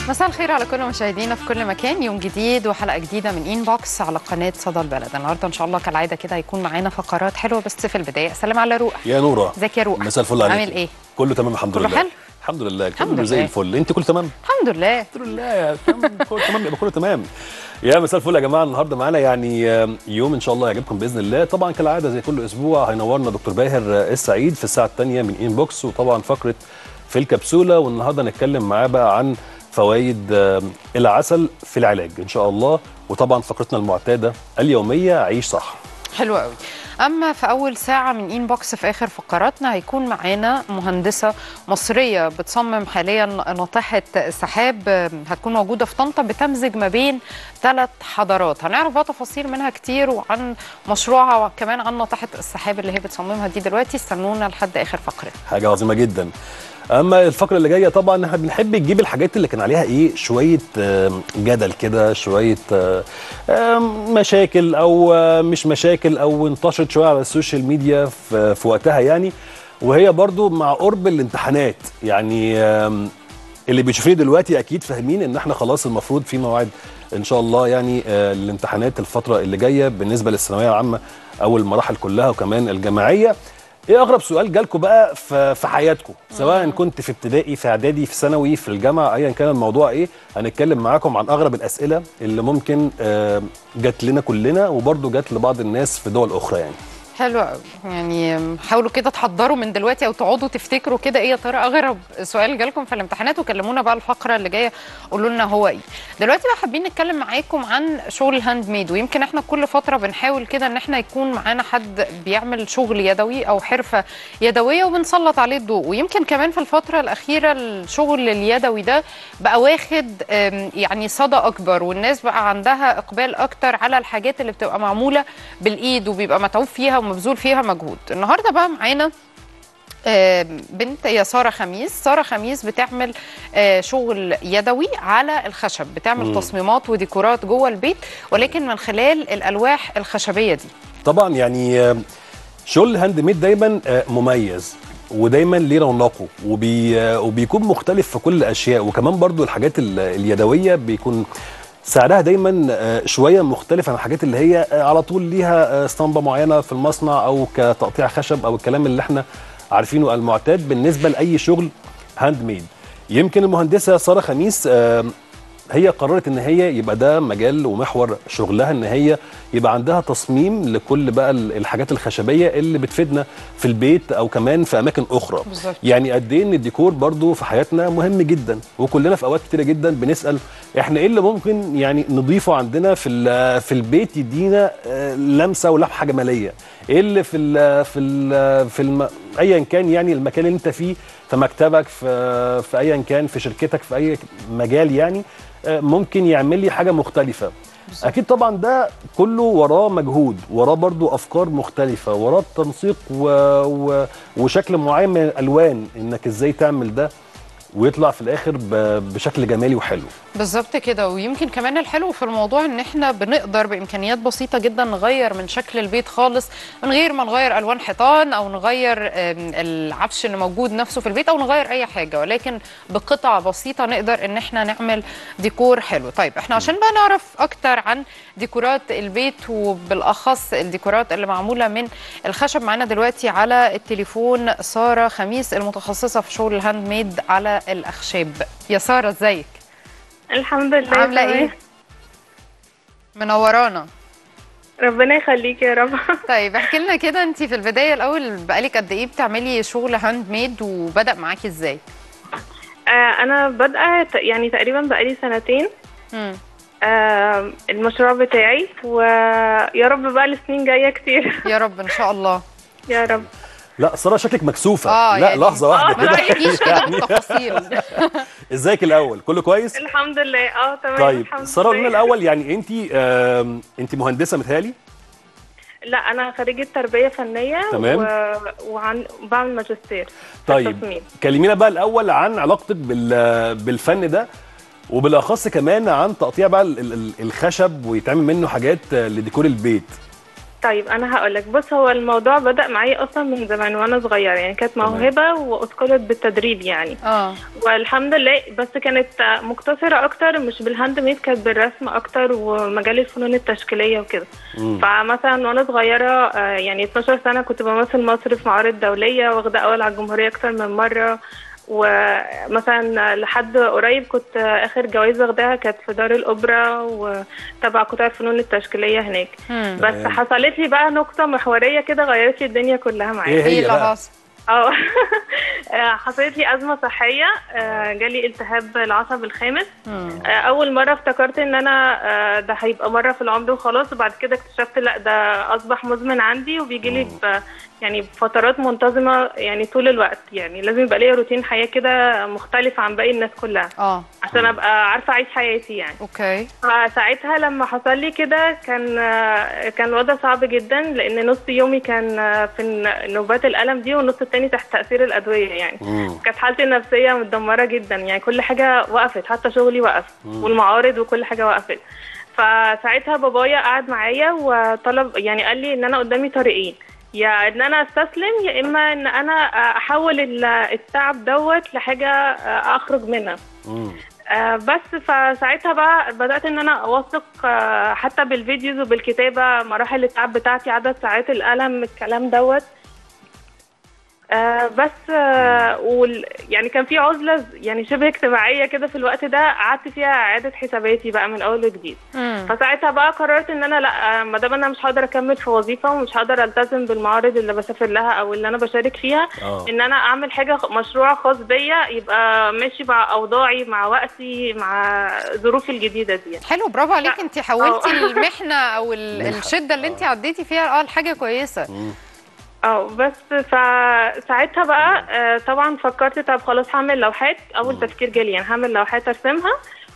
مساء الخير على كل مشاهدينا في كل مكان يوم جديد وحلقه جديده من ان بوكس على قناه صدى البلد النهارده ان شاء الله كالعاده كده هيكون معانا فقرات حلوه بس في البدايه سلام على روح يا نوره ازيك يا روح مساء الفل عليك عامل ايه كله تمام الحمد كله لله حلو؟ الحمد لله الحمد كله زي لله. الفل انت كله تمام الحمد لله الحمد لله يا تمام كله تمام يبقى كله تمام يا مساء الفل يا جماعه النهارده معانا يعني آم، يوم ان شاء الله يعجبكم باذن الله طبعا كالعاده زي كل اسبوع هينورنا دكتور باهر آه، السعيد في الساعه الثانيه من ان بوكس وطبعا فقره في الكبسوله والنهارده نتكلم معاه بقى عن فوائد آم، العسل في العلاج ان شاء الله وطبعا فقرتنا المعتاده اليوميه عيش صح حلو قوي اما في اول ساعه من ان بوكس في اخر فقراتنا هيكون معانا مهندسه مصريه بتصمم حاليا ناطحه سحاب هتكون موجوده في طنطا بتمزج ما بين ثلاث حضارات هنعرف بقى تفاصيل منها كتير وعن مشروعها وكمان عن ناطحه السحاب اللي هي بتصممها دي دلوقتي استنونا لحد اخر فقره حاجه عظيمه جدا اما الفقره اللي جايه طبعا احنا بنحب نجيب الحاجات اللي كان عليها ايه شويه آم، جدل كده شويه آه، آم، مشاكل او آه، مش مشاكل او انتشرت شويه على السوشيال ميديا في في وقتها يعني وهي برضو مع قرب الامتحانات يعني آم، اللي بيشوفوني دلوقتي اكيد فاهمين ان احنا خلاص المفروض في موعد ان شاء الله يعني آه، الامتحانات الفتره اللي جايه بالنسبه للثانويه العامه او المراحل كلها وكمان الجامعيه ايه اغرب سؤال جالكم بقى في في حياتكم سواء كنت في ابتدائي في اعدادي في ثانوي في الجامعه ايا كان الموضوع ايه هنتكلم معاكم عن اغرب الاسئله اللي ممكن آه، جات لنا كلنا وبرضه جات لبعض الناس في دول اخرى يعني حلو قوي يعني حاولوا كده تحضروا من دلوقتي او تقعدوا تفتكروا كده ايه يا ترى اغرب سؤال جالكم في الامتحانات وكلمونا بقى الفقره اللي جايه قولوا لنا هو ايه دلوقتي بقى حابين نتكلم معاكم عن شغل الهاند ميد ويمكن احنا كل فتره بنحاول كده ان احنا يكون معانا حد بيعمل شغل يدوي او حرفه يدويه وبنسلط عليه الضوء ويمكن كمان في الفتره الاخيره الشغل اليدوي ده بقى واخد آم، يعني صدى اكبر والناس بقى عندها اقبال اكتر على الحاجات اللي بتبقى معموله بالايد وبيبقى متعوب فيها ومبذول فيها مجهود النهارده بقى معانا آم، بنت هي ساره خميس ساره خميس بتعمل آه، شغل يدوي على الخشب بتعمل مم. تصميمات وديكورات جوه البيت ولكن من خلال الالواح الخشبيه دي طبعا يعني آه، شغل الهاند ميد دايما آه، مميز ودايما ليه رونقه وبي آه، وبيكون مختلف في كل الاشياء وكمان برضو الحاجات ال- اليدويه بيكون سعرها دايما آه، شويه مختلف عن الحاجات اللي هي آه، على طول ليها آه، اسطمبه معينه في المصنع او كتقطيع خشب او الكلام اللي احنا عارفينه المعتاد بالنسبه لاي شغل هاند ميد يمكن المهندسه ساره خميس آه، هي قررت ان هي يبقى ده مجال ومحور شغلها ان هي يبقى عندها تصميم لكل بقى ال- الحاجات الخشبيه اللي بتفيدنا في البيت او كمان في اماكن اخرى بالظبط. يعني قد ايه ان الديكور برضو في حياتنا مهم جدا وكلنا في اوقات كتيره جدا بنسال احنا ايه اللي ممكن يعني نضيفه عندنا في ال- في البيت يدينا آه، لمسه ولمحه جماليه ايه اللي في ال في ال في الم... ايا كان يعني المكان اللي انت فيه في مكتبك في في ايا كان في شركتك في اي مجال يعني آه، ممكن يعمل لي حاجه مختلفه اكيد طبعا ده كله وراه مجهود وراه برضو افكار مختلفه وراه تنسيق و... و... وشكل معين من الالوان انك ازاي تعمل ده ويطلع في الاخر ب... بشكل جمالي وحلو بالظبط كده ويمكن كمان الحلو في الموضوع ان احنا بنقدر بامكانيات بسيطه جدا نغير من شكل البيت خالص من غير ما نغير الوان حيطان او نغير آم، العفش اللي موجود نفسه في البيت او نغير اي حاجه ولكن بقطع بسيطه نقدر ان احنا نعمل ديكور حلو طيب احنا عشان بقى نعرف اكتر عن ديكورات البيت وبالاخص الديكورات اللي معموله من الخشب معانا دلوقتي على التليفون ساره خميس المتخصصه في شغل الهاند ميد على الاخشاب يا ساره ازيك الحمد لله عامله تمام. ايه منورانا ربنا يخليك يا رب طيب احكي لنا كده انت في البدايه الاول بقالك قد ايه بتعملي شغل هاند ميد وبدا معاكي ازاي آه انا بادئه ت- يعني تقريبا بقالي سنتين مم. آه المشروع بتاعي ويا رب بقى السنين جايه كتير يا رب ان شاء الله يا رب لا ساره شكلك مكسوفه آه، لا يعني- لحظه واحده ما كده تحكيش كده بالتفاصيل ازيك الاول كله كويس الحمد لله اه تمام طيب الحمد ساره قولي لنا لله. الاول يعني انت آم، انت مهندسه متهيألي لا انا خريجه تربيه فنيه تمام. و... وعن بعمل ماجستير في طيب التصميم. كلمينا بقى الاول عن علاقتك بال بالفن ده وبالاخص كمان عن تقطيع بقى ال- ال- الخشب ويتعمل منه حاجات لديكور البيت طيب انا هقول لك بص هو الموضوع بدأ معايا اصلا من زمان وانا صغيره يعني كانت تمام. موهبه واثقلت بالتدريب يعني اه والحمد لله بس كانت مقتصره اكتر مش بالهاند ميد كانت بالرسم اكتر ومجال الفنون التشكيليه وكده مم. فمثلا وانا صغيره آه، يعني 12 سنه كنت بمثل مصر في معارض دوليه واخده اول على الجمهوريه اكتر من مره ومثلا لحد قريب كنت اخر جوائز واخداها كانت في دار الاوبرا وتبع قطاع الفنون التشكيليه هناك مم. بس تمام. حصلت لي بقى نقطه محوريه كده غيرت لي الدنيا كلها معايا ايه ايه هي اللي بقى حصل؟ اه آه، حصلت لي ازمه صحيه آه، جالي التهاب العصب الخامس مم. آه، اول مره افتكرت ان انا آه، ده هيبقى مره في العمر وخلاص وبعد كده اكتشفت لا ده اصبح مزمن عندي وبيجي لي ب- يعني بفترات منتظمه يعني طول الوقت يعني لازم يبقى ليا روتين حياه كده مختلف عن باقي الناس كلها اه عشان ابقى عارفه اعيش حياتي يعني اوكي فساعتها لما حصل لي كده كان آه، كان الوضع صعب جدا لان نص يومي كان آه، في ن- نوبات الالم دي والنص التاني تحت تاثير الادويه يعني مم. كانت حالتي النفسيه متدمره جدا يعني كل حاجه وقفت حتى شغلي وقف والمعارض وكل حاجه وقفت فساعتها بابايا قعد معايا وطلب يعني قال لي ان انا قدامي طريقين يا ان انا استسلم يا اما ان انا احول ال- التعب دوت لحاجه اخرج منها مم. آه، بس فساعتها بقى بدأت ان انا اوثق آه، حتى بالفيديوز وبالكتابة مراحل التعب بتاعتي عدد ساعات الألم الكلام دوت آه، بس آه، وال... يعني كان في عزلة يعني شبه اجتماعية كده في الوقت ده قعدت فيها إعادة حساباتي بقى من أول وجديد مم. فساعتها بقى قررت ان انا لا ما دام انا مش هقدر اكمل في وظيفه ومش هقدر التزم بالمعارض اللي بسافر لها او اللي انا بشارك فيها اه ان انا اعمل حاجه خ- مشروع خاص بيا يبقى ماشي مع اوضاعي مع وقتي مع ظروفي الجديده دي حلو برافو عليك انت حولتي اه. المحنه او ال- منحة. الشده اللي انت اه. عديتي فيها اه لحاجه كويسه مم. اه بس فساعتها بقى آه، طبعا فكرت طب خلاص هعمل لوحات اول تفكير جالي يعني هعمل لوحات ارسمها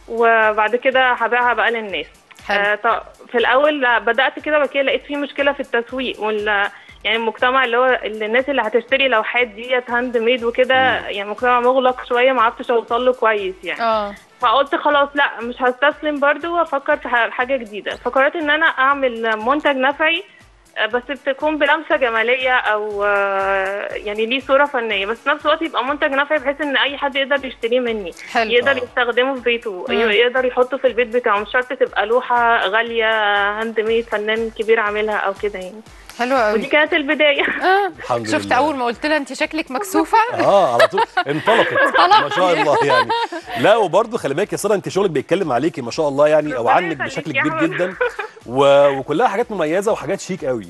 وبعد كده هبيعها بقى للناس حلو آه، طب في الاول بدات كده بعد كده لقيت في مشكله في التسويق وال يعني المجتمع اللي هو اللي الناس اللي هتشتري لوحات ديت هاند ميد وكده يعني مجتمع مغلق شويه ما عرفتش اوصل له كويس يعني اه فقلت خلاص لا مش هستسلم برضو وافكر في ح- حاجه جديده فقررت ان انا اعمل منتج نفعي آه، بس بتكون بلمسه جماليه او آه، يعني ليه صوره فنيه بس في نفس الوقت يبقى منتج نفعي بحيث ان اي حد يقدر يشتريه مني حلو يقدر آه. يستخدمه في بيته مم. يقدر يحطه في البيت بتاعه مش شرط تبقى لوحه غاليه هاند ميد فنان كبير عاملها او كده يعني حلو ودي قوي كانت البدايه اه الحمد شفت لله. اول ما قلت لها انت شكلك مكسوفه اه على طول انطلقت ما شاء الله يعني لا وبرضه خلي بالك يا ساره انت شغلك بيتكلم عليكي ما شاء الله يعني او ربنا عنك يخليك بشكل يا كبير أحمد. جدا و... وكلها حاجات مميزه وحاجات شيك قوي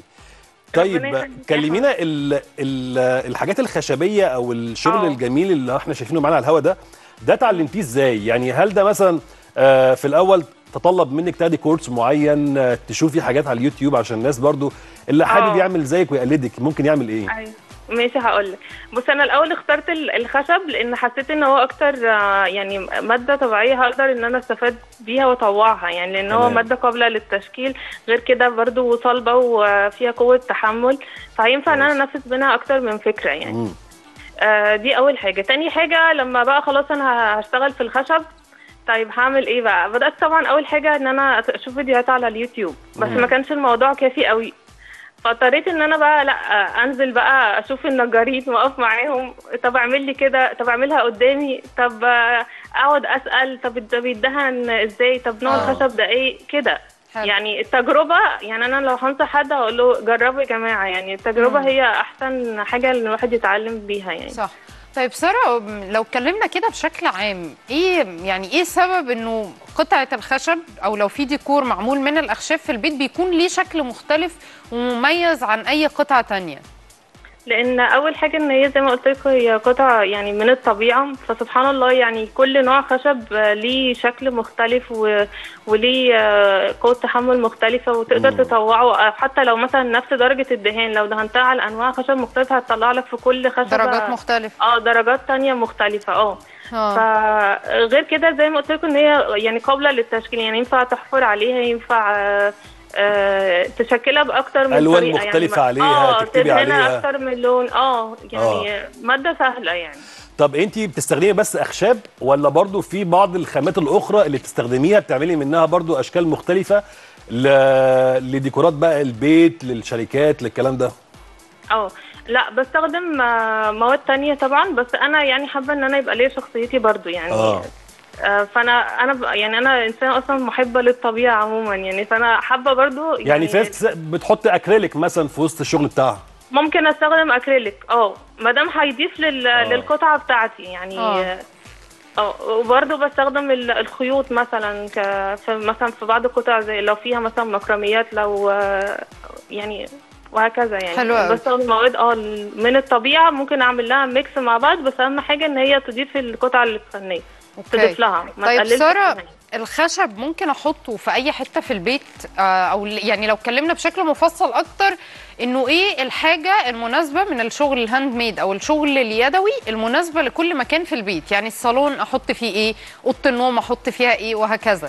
طيب يخليك يا كلمينا ال... ال... الحاجات الخشبيه او الشغل آه. الجميل اللي احنا شايفينه معانا على الهوا ده ده اتعلمتيه ازاي يعني هل ده مثلا آه، في الاول تطلب منك تاخدي كورس معين آه، تشوفي حاجات على اليوتيوب عشان الناس برضو اللي حابب آه. يعمل زيك ويقلدك ممكن يعمل ايه ايوه ماشي هقول لك بص انا الاول اخترت ال- الخشب لان حسيت ان هو اكتر آه، يعني ماده طبيعيه هقدر ان انا استفاد بيها واطوعها يعني لان هو تمام. ماده قابله للتشكيل غير كده برضو صلبه وفيها قوه تحمل فهينفع ان انا انفذ منها اكتر من فكره يعني مم. آه، دي اول حاجه تاني حاجه لما بقى خلاص انا هشتغل في الخشب طيب هعمل ايه بقى بدات طبعا اول حاجه ان انا اشوف فيديوهات على اليوتيوب بس مم. ما كانش الموضوع كافي قوي فاضطريت ان انا بقى لا آه، انزل بقى اشوف النجارين واقف معاهم طب اعمل لي كده طب اعملها قدامي طب آه، اقعد اسال طب ده بيدهن ازاي طب نوع آه. الخشب ده ايه كده حلو. يعني التجربة يعني أنا لو هنصح حد هقول له جربوا يا جماعة يعني التجربة مم. هي أحسن حاجة إن الواحد يتعلم بيها يعني صح طيب ساره م- لو اتكلمنا كده بشكل عام ايه يعني ايه سبب انه قطعه الخشب او لو في ديكور معمول من الاخشاب في البيت بيكون ليه شكل مختلف ومميز عن اي قطعه تانية لان اول حاجه ان هي زي ما قلت لكم هي قطع يعني من الطبيعه فسبحان الله يعني كل نوع خشب آه، ليه شكل مختلف و... وليه آه، قوه تحمل مختلفه وتقدر مم. تطوعه آه، حتى لو مثلا نفس درجه الدهان لو دهنتها على انواع خشب مختلفه هتطلع لك في كل خشبه درجات مختلفه اه درجات تانية مختلفة اه اه فغير كده زي ما قلت لكم ان هي يعني قابلة للتشكيل يعني ينفع تحفر عليها ينفع آه، آه، تشكلها باكتر من ألوان طريقة مختلفة يعني عليها، اه تكتبي تدهنها عليها. اكتر من لون اه يعني مادة سهلة يعني طب انت بتستخدمي بس اخشاب ولا برضو في بعض الخامات الاخرى اللي بتستخدميها بتعملي منها برضو اشكال مختلفه ل... لديكورات بقى البيت للشركات للكلام ده اه لا بستخدم آه، مواد تانية طبعا بس انا يعني حابه ان انا يبقى ليا شخصيتي برضو يعني اه آه، فانا انا ب- يعني انا انسانه اصلا محبه للطبيعه عموما يعني فانا حابه برضو يعني, يعني في ناس بتحط اكريليك مثلا في وسط الشغل بتاعها ممكن استخدم اكريليك اه ما دام هيضيف لل... آه. للقطعه بتاعتي يعني آه. اه وبرضه بستخدم ال- الخيوط مثلا ك... في مثلا في بعض القطع زي لو فيها مثلا مكرميات لو آه، يعني وهكذا يعني حلو أوي. بستخدم مواد اه من الطبيعه ممكن اعمل لها ميكس مع بعض بس اهم حاجه ان هي تضيف القطعه الفنيه تضيف لها ما طيب تقللش ساره منها. الخشب ممكن احطه في اي حته في البيت آه، او ل- يعني لو اتكلمنا بشكل مفصل اكتر انه ايه الحاجه المناسبه من الشغل الهاند ميد او الشغل اليدوي المناسبه لكل مكان في البيت يعني الصالون احط فيه ايه اوضه النوم احط فيها ايه وهكذا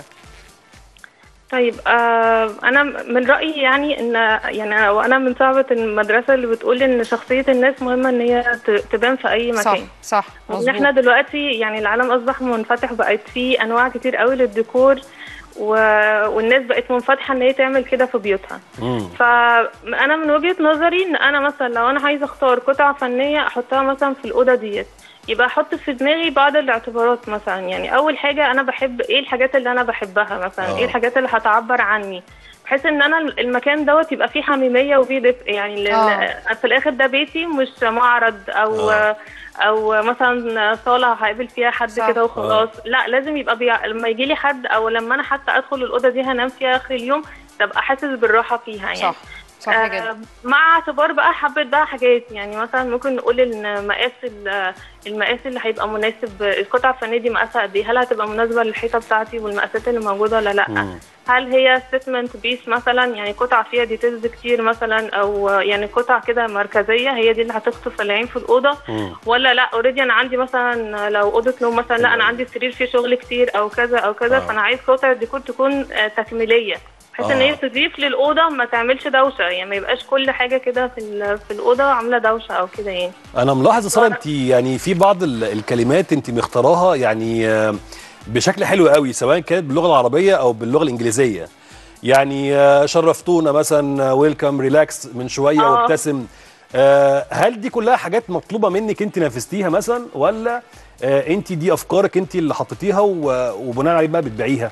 طيب آه انا من رايي يعني ان يعني وانا من صاحبه المدرسه اللي بتقول ان شخصيه الناس مهمه ان هي ت- تبان في اي صح مكان صح وان احنا مظبوط دلوقتي يعني العالم اصبح منفتح بقت فيه انواع كتير قوي للديكور و... والناس بقت منفتحه ان هي تعمل كده في بيوتها مم. فانا من وجهه نظري ان انا مثلا لو انا عايزه اختار قطعه فنيه احطها مثلا في الاوضه ديت يبقى احط في دماغي بعض الاعتبارات مثلا يعني اول حاجه انا بحب ايه الحاجات اللي انا بحبها مثلا آه. ايه الحاجات اللي هتعبر عني بحيث ان انا المكان دوت يبقى فيه حميميه وفيه دفء يعني لان آه. في الاخر ده بيتي مش معرض او آه. او مثلا صاله هقابل فيها حد صح. كده وخلاص لا لازم يبقى بيع... لما يجي لي حد او لما انا حتى ادخل الاوضه دي هنام فيها اخر اليوم تبقى حاسس بالراحه فيها يعني صح صح آه، جدا مع اعتبار بقى حبة بقى حاجات يعني مثلا ممكن نقول ان مقاس ال- المقاس اللي هيبقى مناسب القطعة الفنية دي مقاسها قد ايه هل هتبقى مناسبة للحيطة بتاعتي والمقاسات اللي موجودة ولا لا مم. هل هي ستمنت بيس مثلا يعني قطع فيها ديتيلز كتير مثلا او يعني قطع كده مركزية هي دي اللي هتخطف العين في الأوضة مم. ولا لا اوريدي انا عندي مثلا لو اوضه نوم مثلا لا انا عندي سرير فيه شغل كتير او كذا او كذا آه. فانا عايز قطعه ديكور تكون آه، تكميليه بحيث ان آه. هي تضيف للاوضه ما تعملش دوشه يعني ما يبقاش كل حاجه كده في ال- في الاوضه عامله دوشه او كده يعني انا ملاحظ يا ساره انت يعني في بعض ال- الكلمات انت مختاراها يعني آه، بشكل حلو قوي سواء كانت باللغه العربيه او باللغه الانجليزيه يعني آه، شرفتونا مثلا ويلكم ريلاكس من شويه آه. وابتسم آه، هل دي كلها حاجات مطلوبه منك انت نفذتيها مثلا ولا آه، انت دي افكارك انت اللي حطيتيها و- وبناء عليه بقى بتبيعيها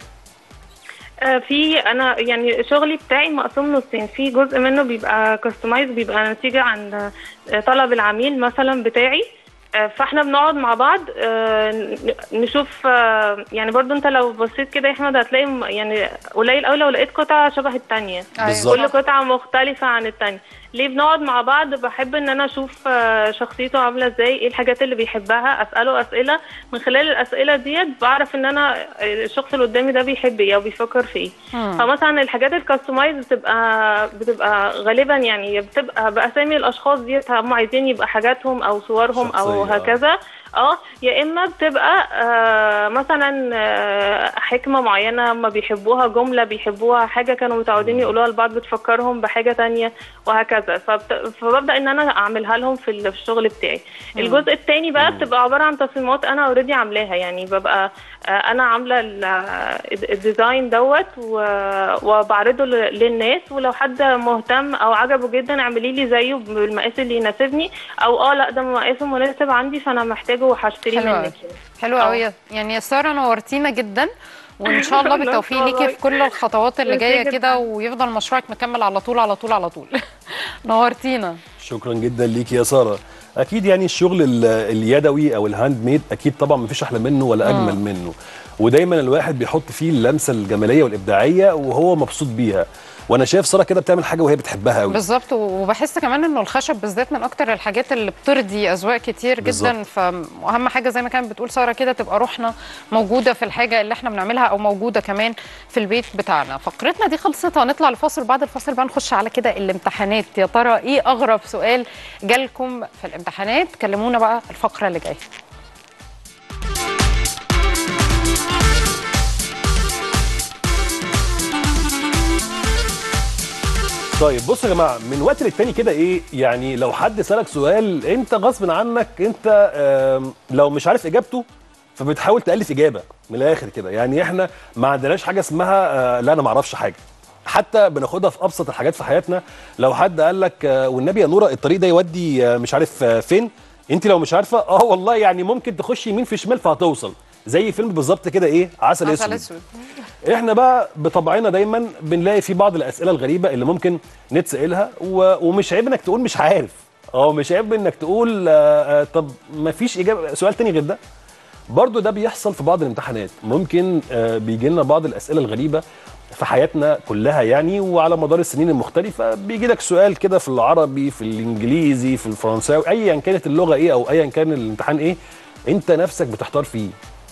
آه، في انا يعني شغلي بتاعي مقسوم نصين في جزء منه بيبقى كاستمايز بيبقى نتيجه عن آه، طلب العميل مثلا بتاعي آه، فاحنا بنقعد مع بعض آه، ن- نشوف آه، يعني برضو انت لو بصيت كده يا احمد هتلاقي م- يعني قليل قوي لو لقيت قطعه شبه التانية بالظبط. كل قطعه مختلفه عن التانية ليه بنقعد مع بعض بحب ان انا اشوف آه، شخصيته عامله ازاي ايه الحاجات اللي بيحبها اساله اسئله من خلال الاسئله ديت بعرف ان انا آه، الشخص اللي قدامي ده بيحب ايه او بيفكر في ايه مم. فمثلا الحاجات الكاستمايز بتبقى بتبقى غالبا يعني بتبقى باسامي الاشخاص ديت هم عايزين يبقى حاجاتهم او صورهم او شخصية. هكذا اه يا اما بتبقى آه مثلا آه حكمه معينه هم بيحبوها جمله بيحبوها حاجه كانوا متعودين يقولوها لبعض بتفكرهم بحاجه تانية وهكذا فبت... فببدا ان انا اعملها لهم في ال- في الشغل بتاعي الجزء التاني بقى بتبقى عباره عن تصميمات انا اوريدي عاملاها يعني ببقى آه، انا عامله ال- الديزاين دوت و- وبعرضه ل- للناس ولو حد مهتم او عجبه جدا اعملي لي زيه بالمقاس اللي يناسبني او اه لا ده مقاسه مناسب عندي فانا محتاجه وهشتريه حلو أوي. منك يعني. حلو آه. قوي يعني يا ساره نورتينا جدا وان شاء الله لا، بالتوفيق والله. ليكي في كل الخطوات اللي ميرسي جايه جداً. كده ويفضل مشروعك مكمل على طول على طول على طول نورتينا شكرا جدا ليكي يا ساره اكيد يعني الشغل ال- اليدوي او الهاند ميد اكيد طبعا مفيش احلى منه ولا اجمل منه ودايما الواحد بيحط فيه اللمسه الجماليه والابداعيه وهو مبسوط بيها وانا شايف ساره كده بتعمل حاجه وهي بتحبها قوي بالظبط وبحس كمان انه الخشب بالذات من اكتر الحاجات اللي بترضي اذواق كتير جدا بالظبط. فاهم حاجه زي ما كانت بتقول ساره كده تبقى روحنا موجوده في الحاجه اللي احنا بنعملها او موجوده كمان في البيت بتاعنا فقرتنا دي خلصت هنطلع لفاصل بعد الفاصل بقى نخش على كده الامتحانات يا ترى ايه اغرب سؤال جالكم في الامتحانات كلمونا بقى الفقره اللي جايه طيب بصوا يا جماعه من وقت للتاني كده ايه يعني لو حد سالك سؤال انت غصب عنك انت آم، لو مش عارف اجابته فبتحاول تالف اجابه من الاخر كده يعني احنا ما عندناش حاجه اسمها آه، لا انا ما اعرفش حاجه حتى بناخدها في ابسط الحاجات في حياتنا لو حد قال لك آه، والنبي يا نوره الطريق ده يودي آه، مش عارف آه، فين انت لو مش عارفه اه والله يعني ممكن تخش يمين في شمال فهتوصل زي فيلم بالظبط كده ايه عسل, عسل اسود اسود احنا بقى بطبعنا دايما بنلاقي في بعض الاسئله الغريبه اللي ممكن نتسالها و... ومش عيب انك تقول مش عارف اه مش عيب انك تقول آه آه طب ما فيش اجابه سؤال تاني غير ده برضو ده بيحصل في بعض الامتحانات ممكن آه بيجي لنا بعض الاسئله الغريبه في حياتنا كلها يعني وعلى مدار السنين المختلفه بيجي لك سؤال كده في العربي في الانجليزي في الفرنساوي ايا كانت اللغه ايه او ايا كان الامتحان ايه انت نفسك بتحتار فيه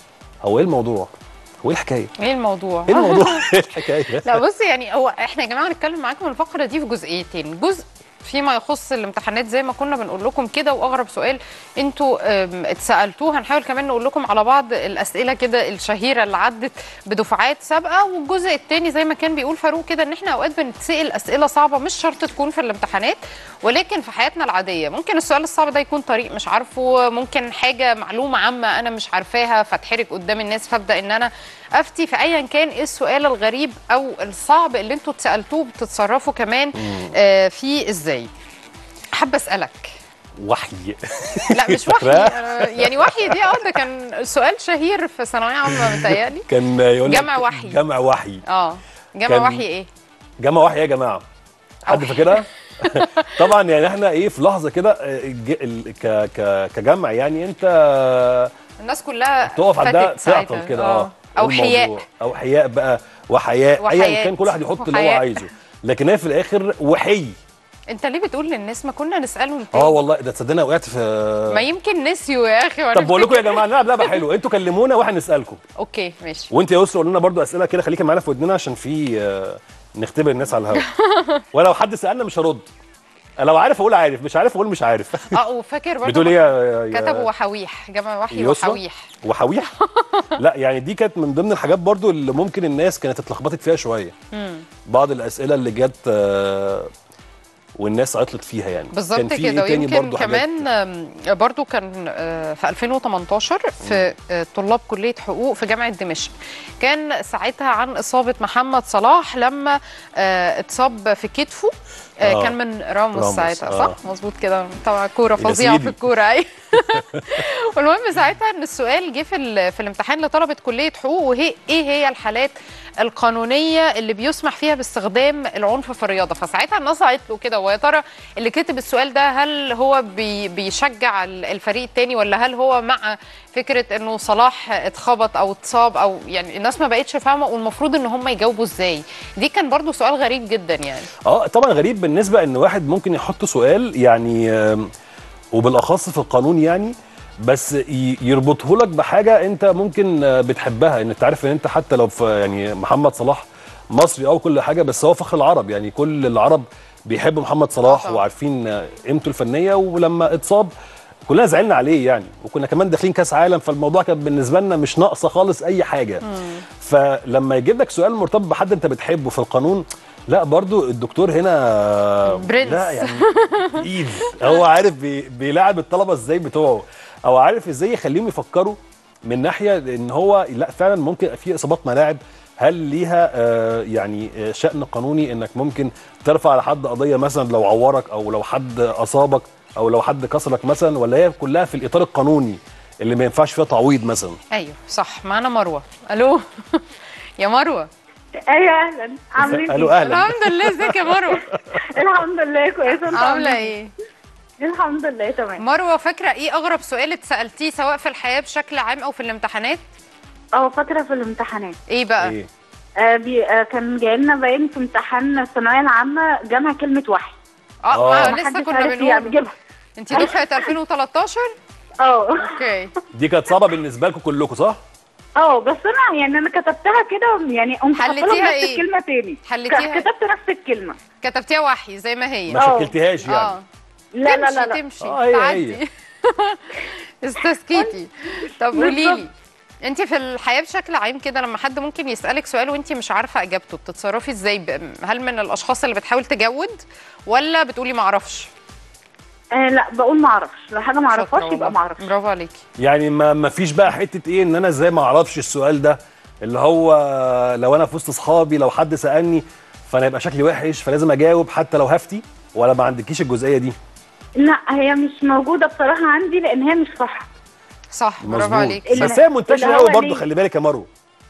هو ايه الموضوع هو ايه الحكايه ايه الموضوع ايه الموضوع ايه الحكايه لا بص يعني هو احنا يا جماعه هنتكلم معاكم الفقره دي في جزئيتين جزء فيما يخص الامتحانات زي ما كنا بنقول لكم كده واغرب سؤال انتوا ام، اتسالتوه هنحاول كمان نقول لكم على بعض الاسئله كده الشهيره اللي عدت بدفعات سابقه والجزء الثاني زي ما كان بيقول فاروق كده ان احنا اوقات بنتسال اسئله صعبه مش شرط تكون في الامتحانات ولكن في حياتنا العاديه ممكن السؤال الصعب ده يكون طريق مش عارفه ممكن حاجه معلومه عامه انا مش عارفاها فاتحرج قدام الناس فابدا ان انا افتي في ايا كان ايه السؤال الغريب او الصعب اللي انتوا اتسالتوه بتتصرفوا كمان آه فيه ازاي حابه اسالك وحي لا مش وحي فاكراه؟ آه، يعني وحي دي اه ده كان سؤال شهير في ثانويه عامه متهيألي كان يقول لك جمع وحي. جمع وحي اه جمع كان- وحي ايه جمع وحي يا جماعه حد أو- فاكرها طبعا يعني احنا ايه في لحظه كده آه، الج- ال- ك ك كجمع يعني انت الناس كلها تقف عندها فاتت ساعتها. تعطل كده اه او الموضوع. حياء او حياء بقى وحياء ايا وحياء. كان كل واحد يحط اللي هو وحياء. عايزه لكن هي في الاخر وحي انت ليه بتقول للناس ما كنا نسالهم اه تاني والله ده تصدقني وقعت في ما يمكن نسيوا يا اخي وأنا طب بقول لكم يا أفتكر. جماعه نلعب لعبه حلوه انتوا كلمونا واحنا نسالكم اوكي ماشي وانت يا يسرا قول لنا برضو اسئله كده خليكي معانا في ودننا عشان في آه، نختبر الناس على الهواء ولو حد سالنا مش هرد لو عارف اقول عارف مش عارف اقول مش عارف اه وفاكر برضه بتقول ايه يا- يا كتبوا وحويح جمع وحي يسرا؟ وحويح وحويح لا يعني دي كانت من ضمن الحاجات برضو اللي ممكن الناس كانت اتلخبطت فيها شويه بعض الاسئله اللي جت آه، والناس عطلت فيها يعني كان بالظبط في إيه كده تاني ويمكن برضو حاجات؟ كمان آم، برضو كان آه، في 2018 في آه، طلاب كلية حقوق في جامعة دمشق كان ساعتها عن إصابة محمد صلاح لما آه، اتصاب في كتفه آه، آه. كان من راموس راموس، ساعتها آه. صح مظبوط كده طبعا كورة يا فظيعة في سيدي. الكورة أي والمهم ساعتها ان السؤال جه في ال- في الامتحان لطلبه كليه حقوق وهي ايه هي الحالات القانونيه اللي بيسمح فيها باستخدام العنف في الرياضه فساعتها الناس عيطت له كده ويا ترى اللي كتب السؤال ده هل هو بي بيشجع ال- الفريق التاني ولا هل هو مع فكره انه صلاح اتخبط او اتصاب او يعني الناس ما بقتش فاهمه والمفروض ان هم يجاوبوا ازاي دي كان برضو سؤال غريب جدا يعني اه طبعا غريب بالنسبه ان واحد ممكن يحط سؤال يعني آم، وبالاخص في القانون يعني بس ي- يربطه لك بحاجه انت ممكن آه، بتحبها ان انت عارف ان انت حتى لو في يعني محمد صلاح مصري او كل حاجه بس هو فخر العرب يعني كل العرب بيحبوا محمد صلاح طبعا. وعارفين آه، قيمته الفنيه ولما اتصاب كلنا زعلنا عليه يعني وكنا كمان داخلين كاس عالم فالموضوع كان بالنسبه لنا مش ناقصه خالص اي حاجه فلما يجيب لك سؤال مرتبط بحد انت بتحبه في القانون لا برضو الدكتور هنا برنس. لا يعني ايد هو عارف بي بيلاعب الطلبه ازاي بتوعه او عارف ازاي يخليهم يفكروا من ناحيه ان هو لا فعلا ممكن في اصابات ملاعب هل ليها آه يعني آه شأن قانوني انك ممكن ترفع على حد قضيه مثلا لو عورك او لو حد اصابك او لو حد كسرك مثلا ولا هي كلها في الاطار القانوني اللي ما ينفعش فيها تعويض مثلا ايوه صح معانا مروه الو يا مروه ايوه اهلا عاملين قالوا ايه؟ اهلا الحمد لله ازيك يا مروه الحمد لله كويسه انتوا عامله عاملين ايه الحمد لله تمام مروه فاكره ايه اغرب سؤال اتسالتيه سواء في الحياه بشكل عام او في الامتحانات اه فاكره في الامتحانات ايه بقى ايه آه بي آه كان جاي لنا باين في امتحان الثانويه العامه جمع كلمه وحي اه آه. ما لسه محدش كنا عارف بنقول يجيبها انت دفعه 2013 اه اوكي دي كانت صعبه بالنسبه لكم كلكم صح؟ اه بس انا يعني انا كتبتها كده يعني قمت حاطه لهم حلتيها نفس ايه؟ الكلمه تاني حلتيها؟ ك- كتبت نفس الكلمه كتبتيها وحي زي ما هي ما آه. شكلتهاش يعني اه لا لا تمشي لا لا تمشي آه، هي- تعدي هي. استسكيتي طب قولي لي بالظبط. انت في الحياه بشكل عام كده لما حد ممكن يسالك سؤال وانت مش عارفه اجابته بتتصرفي ازاي ب- هل من الاشخاص اللي بتحاول تجود ولا بتقولي ما اعرفش آه لا بقول ما اعرفش لو حاجه ما شاطرة اعرفهاش والله. يبقى ما اعرفش برافو عليكي يعني ما ما فيش بقى حته ايه ان انا ازاي ما اعرفش السؤال ده اللي هو لو انا في وسط اصحابي لو حد سالني فانا يبقى شكلي وحش فلازم اجاوب حتى لو هفتي ولا ما عندكيش الجزئيه دي لا هي مش موجوده بصراحه عندي لان هي مش صح صح برافو مظبوط عليك اللي- بس هي منتشره اللي هو قوي برضه ليه؟ خلي بالك يا مروه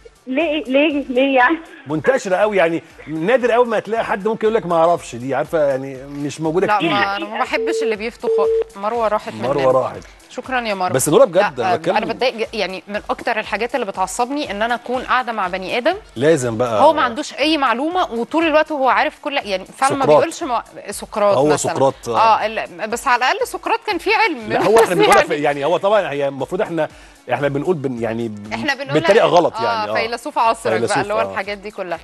ليه ليه ليه يعني منتشره قوي يعني نادر قوي ما تلاقي حد ممكن يقول لك ما اعرفش دي عارفه يعني مش موجوده لا كتير ما انا ما بحبش اللي بيفتوا خالص مروه راحت مننا مروه راحت شكرا يا مروه بس نورا بجد لا انا بتكلم انا بتضايق ج- يعني من اكتر الحاجات اللي بتعصبني ان انا اكون قاعده مع بني ادم لازم بقى هو ما عندوش اي معلومه وطول الوقت هو عارف كل يعني فعلا ما سقراط. بيقولش مع... سقراط هو مثلا سقراط، آه. اه ال- بس على الاقل سقراط كان فيه علم لا هو احنا بنقولها يعني في يعني هو طبعا هي المفروض احنا احنا بنقول بن يعني احنا بنقول بالطريقه غلط آه يعني فيلسوف عصرك فيلسوف، بقى اللي هو آه. الحاجات دي كلها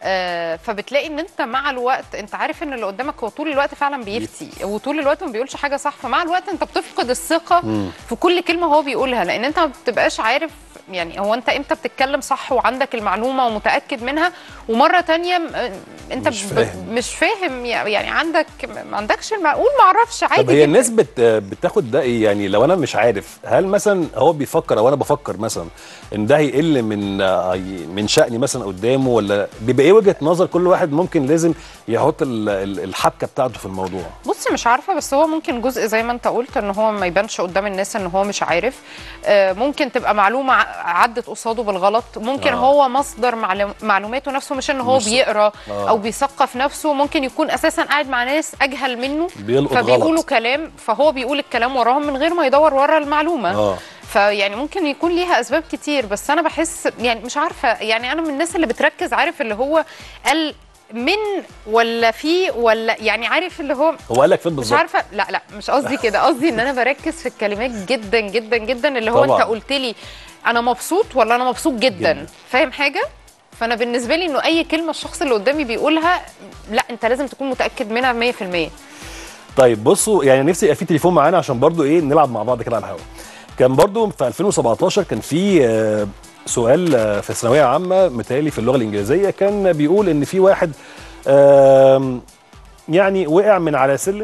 آه فبتلاقي ان انت مع الوقت انت عارف ان اللي قدامك هو طول الوقت فعلا بيفتي وطول الوقت ما بيقولش حاجه صح فمع الوقت انت بتفقد الثقه في كل كلمه هو بيقولها لان انت ما بتبقاش عارف يعني هو انت امتى بتتكلم صح وعندك المعلومه ومتاكد منها ومره تانية م- انت مش ب- فاهم. مش فاهم يعني عندك ما عندكش المعقول ما اعرفش عادي طب هي جداً. الناس بت بتاخد ده ايه يعني لو انا مش عارف هل مثلا هو بيفكر او انا بفكر مثلا ان ده هيقل من آه، من شأني مثلا قدامه ولا بيبقى ايه وجهة نظر كل واحد ممكن لازم يحط ال- ال- الحبكة بتاعته في الموضوع بص مش عارفه بس هو ممكن جزء زي ما انت قلت ان هو ما يبانش قدام الناس ان هو مش عارف آه، ممكن تبقى معلومه ع- عدت قصاده بالغلط ممكن آه. آه. هو مصدر معلوم معلوماته نفسه مش ان هو مش- بيقرا آه. او بيثقف نفسه ممكن يكون اساسا قاعد مع ناس اجهل منه بيلقط فبيقولوا غلط كلام فهو بيقول الكلام وراهم من غير ما يدور ورا المعلومه اه فيعني ممكن يكون ليها اسباب كتير بس انا بحس يعني مش عارفه يعني انا من الناس اللي بتركز عارف اللي هو قال من ولا في ولا يعني عارف اللي هو هو قال لك فين مش بالظبط عارفه لا لا مش قصدي كده قصدي ان انا بركز في الكلمات جدا جدا جدا اللي هو طبعاً. انت قلت لي انا مبسوط ولا انا مبسوط جدا, جداً. جداً. فاهم حاجه فانا بالنسبه لي انه اي كلمه الشخص اللي قدامي بيقولها لا انت لازم تكون متاكد منها 100% طيب بصوا يعني نفسي يبقى في تليفون معانا عشان برضو ايه نلعب مع بعض كده على الهوا كان برضو في 2017 كان في آه، سؤال آه، في ثانويه عامه متهيألي في اللغه الانجليزيه كان بيقول ان في واحد آم، يعني وقع من على سلم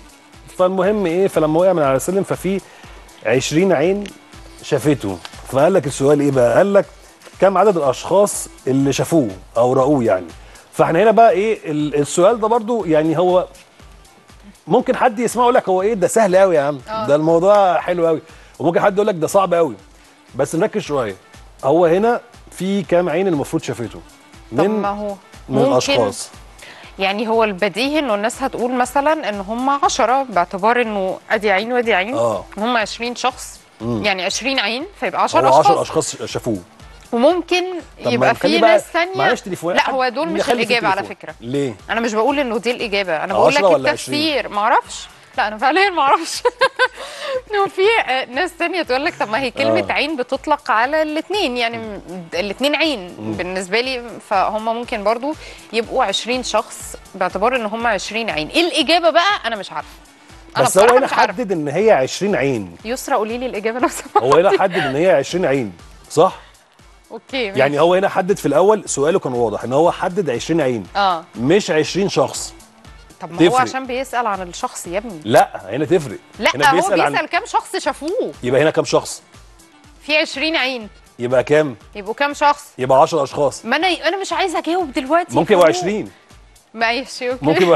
فالمهم ايه فلما وقع من على سلم ففي 20 عين شافته فقال لك السؤال ايه بقى قال لك كم عدد الاشخاص اللي شافوه او راوه يعني فاحنا هنا بقى ايه ال- السؤال ده برضو يعني هو ممكن حد يسمعه يقول لك هو ايه ده سهل قوي يا عم آه. ده الموضوع حلو قوي وممكن حد يقول لك ده صعب قوي بس نركز شويه هو هنا في كام عين المفروض شافته طب من ما هو من ممكن الاشخاص يعني هو البديهي انه الناس هتقول مثلا ان هم 10 باعتبار انه ادي عين وادي عين اه هم 20 شخص مم. يعني 20 عين فيبقى 10 هو 10 اشخاص اشخاص شافوه وممكن طب ما يبقى نخلي في بقى- ناس ثانيه معلش تليفون لا هو دول مش نخلي في الاجابه على التليفون. فكره ليه انا مش بقول انه دي الاجابه انا بقول 10 لك ولا التفسير ما اعرفش لا انا فعليا ما اعرفش انه في آه، ناس تانية تقول لك طب ما هي كلمه آه. عين بتطلق على الاثنين يعني الاثنين عين بالنسبه لي فهم ممكن برضو يبقوا 20 شخص باعتبار ان هم 20 عين ايه الاجابه بقى انا مش عارفه انا بس هو بصراحه هنا مش عارفه حدد ان هي 20 عين يسرا قولي لي الاجابه لو سمحت هو هنا حدد ان هي 20 عين صح اوكي ماشي. يعني هو هنا حدد في الاول سؤاله كان واضح ان هو حدد 20 عين اه مش 20 شخص طب ما هو تفرق. عشان بيسال عن الشخص يا ابني لا هنا تفرق لا هنا هو بيسال, عن كام شخص شافوه يبقى هنا كام شخص في 20 عين يبقى كام يبقوا كام شخص يبقى 10 اشخاص ما انا انا مش عايزه اجاوب دلوقتي ممكن يبقوا فاروق. 20 ماشي اوكي ممكن يبقى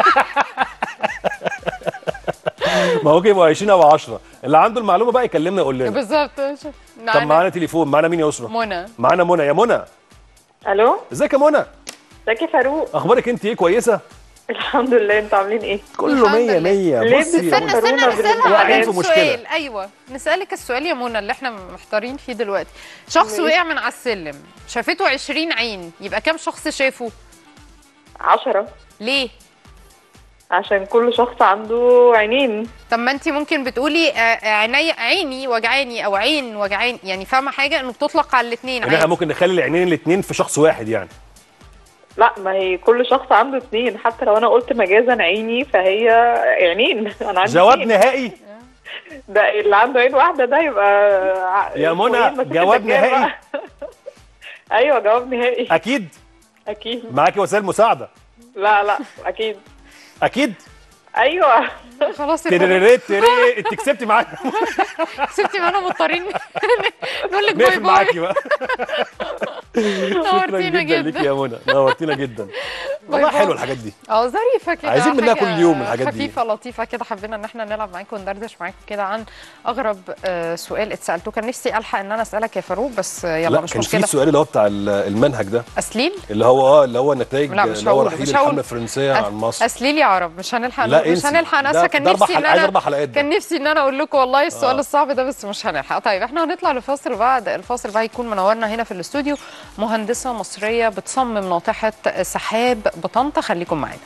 ما ممكن يبقوا 20 او 10 اللي عنده المعلومه بقى يكلمنا يقول لنا بالظبط طب معانا تليفون معانا مين يا اسره منى معانا منى يا منى الو ازيك يا منى ازيك يا فاروق اخبارك انت ايه كويسه الحمد لله انتوا عاملين ايه كله الحمد 100 لله. 100 ليه بصي يا استنى منى استنى كورونا نسالها واقعين بقى في مشكلة. السؤال ايوه نسالك السؤال يا منى اللي احنا محتارين فيه دلوقتي شخص ماشي. وقع من على السلم شافته 20 عين يبقى كام شخص شافه عشرة ليه عشان كل شخص عنده عينين طب ما انت ممكن بتقولي آه، عيني عيني وجعاني او عين وجعاني يعني فاهمه حاجه انه بتطلق على الاثنين يعني احنا ممكن نخلي العينين الاثنين في شخص واحد يعني لا ما هي كل شخص عنده اتنين حتى لو انا قلت مجازا عيني فهي عينين انا عندي جواب اتنين. نهائي ده اللي عنده عين واحده ده يبقى ع- يا اسمه منى، إيه؟ مسك جواب الدجال نهائي. بقى. ايوه جواب نهائي اكيد اكيد معاكي وسائل مساعده لا لا اكيد اكيد ايوه خلاص يا فندم. تريريت تري انت كسبتي معانا سبتي معانا مضطرين نقول لك باي نقفل باي معاكي بقى شكرا نورتينا جدا ليكي جدا يا منى نورتينا جدا والله باي. حلوه الحاجات دي اه ظريفه كده عايزين منها حاجة كل يوم الحاجات دي. خفيفه لطيفه كده حبينا ان احنا نلعب معاكم وندردش معاكم كده عن اغرب آه، سؤال اتسالته كان نفسي الحق ان انا اسالك يا فاروق بس آه، يلا لا مش كان في مشكله السؤال اللي هو بتاع ال- المنهج ده اسليل اللي هو اه اللي هو نتائج لا، مش اللي هو هقوله، رحيل مش الحمله هقوله. الفرنسيه عن مصر اسليل يا عرب مش هنلحق لا مش انسي. هنلحق انا ده- اسفه كان ده أربع نفسي ان حلقات- عايز انا أربع حلقات ده. كان نفسي ان انا اقول لكم والله السؤال آه. الصعب ده بس مش هنلحق طيب احنا هنطلع لفاصل بعد الفاصل بقى هيكون منورنا هنا في الاستوديو مهندسه مصريه بتصمم ناطحه سحاب بطنطا خليكم معانا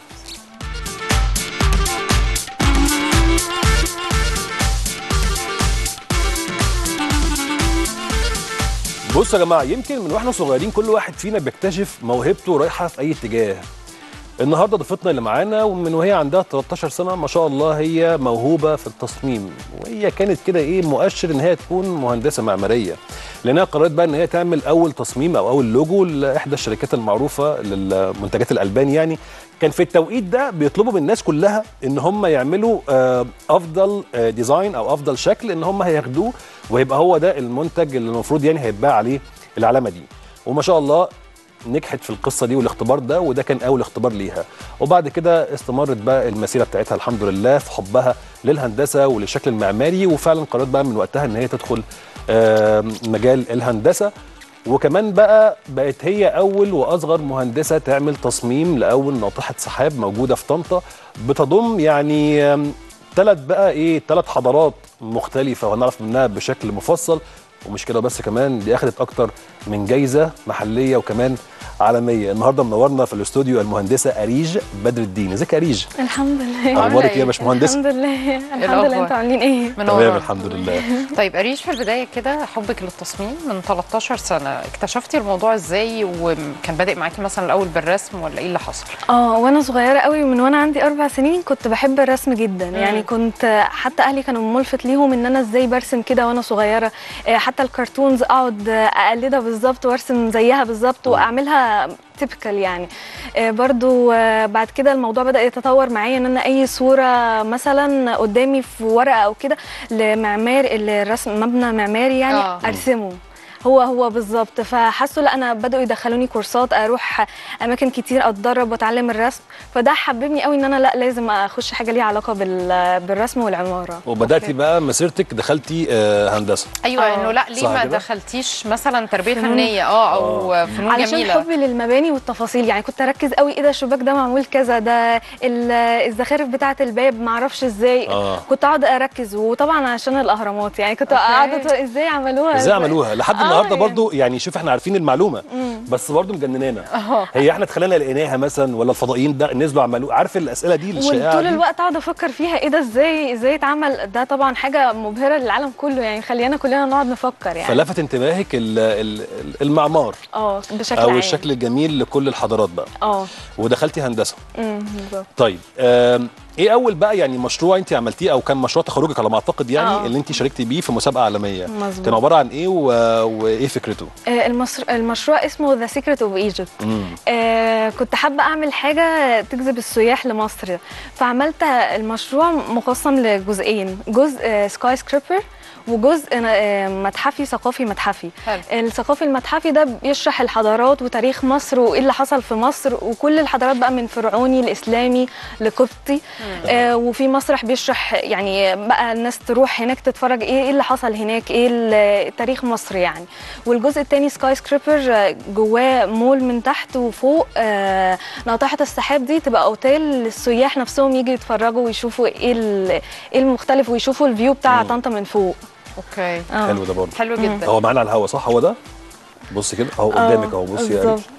بصوا يا جماعه يمكن من واحنا صغيرين كل واحد فينا بيكتشف موهبته رايحه في اي اتجاه النهارده ضيفتنا اللي معانا ومن وهي عندها 13 سنه ما شاء الله هي موهوبه في التصميم وهي كانت كده ايه مؤشر ان هي تكون مهندسه معماريه لانها قررت بقى ان هي تعمل اول تصميم او اول لوجو لاحدى الشركات المعروفه للمنتجات الالبان يعني كان في التوقيت ده بيطلبوا من الناس كلها ان هم يعملوا آه، افضل آه، ديزاين او افضل شكل ان هم هياخدوه ويبقى هو ده المنتج اللي المفروض يعني هيتباع عليه العلامه دي وما شاء الله نجحت في القصه دي والاختبار ده وده كان اول اختبار ليها وبعد كده استمرت بقى المسيره بتاعتها الحمد لله في حبها للهندسه وللشكل المعماري وفعلا قررت بقى من وقتها ان هي تدخل آه، مجال الهندسه وكمان بقى بقت هي اول واصغر مهندسه تعمل تصميم لاول ناطحه سحاب موجوده في طنطا بتضم يعني ثلاث بقى ايه ثلاث حضارات مختلفه وهنعرف منها بشكل مفصل ومش كده بس كمان دي اخذت اكتر من جايزه محليه وكمان عالميه النهارده منورنا في الاستوديو المهندسه اريج بدر الدين ازيك يا اريج الحمد لله عاملة اخبارك ايه إيه؟ يا باشمهندسه الحمد لله الحمد الأخبار؟ لله انتوا عاملين ايه تمام منورنا الحمد لله طيب أريج في البداية كده حبك للتصميم من 13 سنة اكتشفتي الموضوع ازاي وكان بادئ معاكي مثلا الأول بالرسم ولا ايه اللي حصل؟ اه وانا صغيره قوي من وانا عندي اربع سنين كنت بحب الرسم جدا يعني كنت حتى اهلي كانوا ملفت ليهم ان انا ازاي برسم كده وانا صغيره آه، حتى الكرتونز اقعد آه، اقلدها بالظبط وارسم زيها بالظبط واعملها تيبكال يعني آه، برضو آه، بعد كده الموضوع بدا يتطور معايا ان انا اي صوره مثلا قدامي في ورقه او كده لمعمار الرسم مبنى معماري يعني آه. ارسمه هو هو بالظبط فحسوا لا انا بداوا يدخلوني كورسات اروح اماكن كتير اتدرب واتعلم الرسم فده حببني قوي ان انا لا لازم اخش حاجه ليها علاقه بال- بالرسم والعماره وبداتي أوكي. بقى مسيرتك دخلتي آه، هندسه أيوة آه. إنه لا ليه صح ما كده؟ دخلتيش مثلا تربية فنون. فنية اه أو فنون علشان جميلة حبي للمباني والتفاصيل يعني كنت اركز قوي ايه ده الشباك ده معمول كذا ده ال- الزخارف بتاعه الباب ما اعرفش ازاي آه. كنت اقعد اركز وطبعا عشان الاهرامات يعني كنت أوكي. قاعده ازاي عملوها ازاي عملوها لحد آه، النهارده يعني. برضو يعني شوف احنا عارفين المعلومه بس برضو مجننانا هي احنا اتخلينا لقيناها مثلا ولا الفضائيين ده نزلوا عملوه عارف الاسئله دي الشائعه وطول دي الوقت اقعد افكر فيها ايه ده ازاي ازاي اتعمل ده طبعا حاجه مبهره للعالم كله يعني خلينا كلنا نقعد نفكر يعني فلفت انتباهك ال- ال- المعمار اه بشكل او عام الشكل الجميل لكل الحضارات بقى اه ودخلتي هندسه أمم، بالظبط طيب آم، ايه اول بقى يعني مشروع انت عملتيه او كان مشروع تخرجك على ما اعتقد يعني آه. اللي انت شاركتي بيه في مسابقه عالميه مظبوط. كان عباره عن ايه و... وايه فكرته آه، المصر... المشروع اسمه ذا سيكريت اوف ايجيبت مم. آه كنت حابة أعمل حاجة تجذب السياح لمصر فعملت المشروع مقسم لجزئين جزء سكاي سكريبر وجزء آه، متحفي ثقافي متحفي حلو. الثقافي المتحفي ده بيشرح الحضارات وتاريخ مصر وايه اللي حصل في مصر وكل الحضارات بقى من فرعوني لاسلامي لقبطي آه وفي مسرح بيشرح يعني بقى الناس تروح هناك تتفرج ايه ايه اللي حصل هناك ايه ال- تاريخ مصر يعني والجزء الثاني سكاي سكريبر جواه مول من تحت وفوق آه ناطحه السحاب دي تبقى اوتيل للسياح نفسهم يجي يتفرجوا ويشوفوا ايه ال- ايه المختلف ويشوفوا الفيو بتاع طنطا من فوق اوكي آه. حلو ده برضه حلو جدا هو معانا على الهوا صح هو ده بص كده اهو آه، قدامك اهو بصي يا بالظبط. قريب.